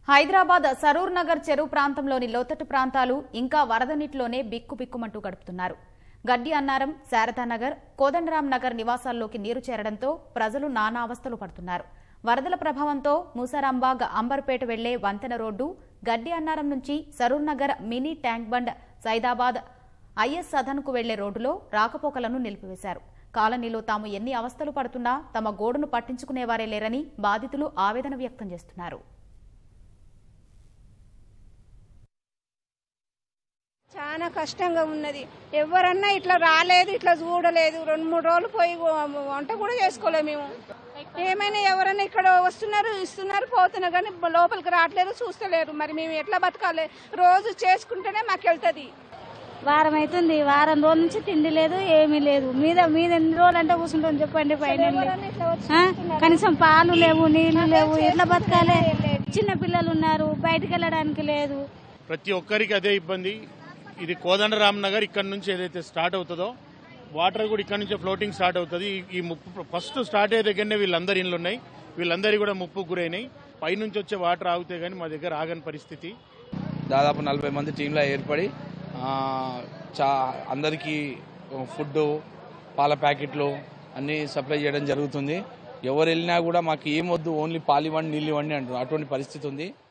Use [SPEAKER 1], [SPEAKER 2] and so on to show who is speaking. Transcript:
[SPEAKER 1] హైదరాబాద్ సరూర్ నగర్ చెరువు ప్రాంతంలోని లోతట్టు ప్రాంతాలు ఇంకా వరద నీటిలోనే బిక్కుబిక్కుమంటూ గడుపుతున్నారు గడ్డి అన్నారం శారదానగర్ కోదండరాం నగర్ నివాసాల్లోకి నీరు చేరడంతో ప్రజలు నానా అవస్థలు పడుతున్నారు వరదల ప్రభావంతో మూసారాంబాగ్ అంబర్పేట వెళ్లే వంతెన రోడ్డు గడ్డి అన్నారం నుంచి Saroor Nagar mini tank bund Saidabad IS సదన్కు వెళ్లే రోడ్డులో రాకపోకలను నిలిపివేశారు కాలనీలో తాము ఎన్ని అవస్థలు పడుతున్నా తమ గోడును పట్టించుకునేవారే లేరని బాధితులు ఆవేదన వ్యక్తం చేస్తున్నారు
[SPEAKER 2] చాలా కష్టంగా ఉన్నది ఎవరన్నా ఇట్లా రాలేదు ఇట్లా చూడలేదు రెండు మూడు రోజులు పోయి వంట కూడా చేసుకోలేము మేము ఏమైనా ఎవరైనా ఇక్కడ వస్తున్నారు ఇస్తున్నారు పోతున్నారు కానీ లోపలికి రావట్లేదు చూస్తలేరు మరి మేము ఎట్లా బతకాలి రోజు చేసుకుంటేనే మాకు వెళ్తుంది
[SPEAKER 3] వారం అవుతుంది వారం రోజుల నుంచి తిండి లేదు ఏమీ లేదు మీద మీద ఎన్ని రోజులు అంటే కూర్చుంటాం చెప్పండి పైన ఆ? కనీసం పాలు లేవు నీళ్లు లేవు ఎట్లా బతకాలి చిన్న పిల్లలు ఉన్నారు బయటకు వెళ్ళడానికి లేదు
[SPEAKER 4] ప్రతి ఒక్కరికి అదే ఇబ్బంది ఇది కోదండరామ్ నగర్ ఇక్కడ నుంచి ఏదైతే స్టార్ట్ అవుతుందో వాటర్ కూడా ఇక్కడ నుంచి ఫ్లోటింగ్ స్టార్ట్ అవుతుంది ఈ- ఈ ముప్పు ఫస్ట్ స్టార్ట్ అయ్యే దగ్గరనే వీళ్ళందరి ఇండ్లు ఉన్నాయి వీళ్ళందరి కూడా ముప్పు గురైనాయి పైనుంచి వచ్చే వాటర్ ఆగితే కానీ మా దగ్గర ఆగని పరిస్థితి
[SPEAKER 5] దాదాపు నలభై మంది టీంలో ఏర్పడి ఆ, చా అందరికీ ఫుడ్ పాల ప్యాకెట్లు అన్నీ సప్లై చేయడం జరుగుతుంది ఎవరు వెళ్ళినా కూడా మాకు ఏమొద్దు ఓన్లీ పాలు ఇవ్వండి నీళ్ళు ఇవ్వండి అంటారు అటువంటి పరిస్థితి ఉంది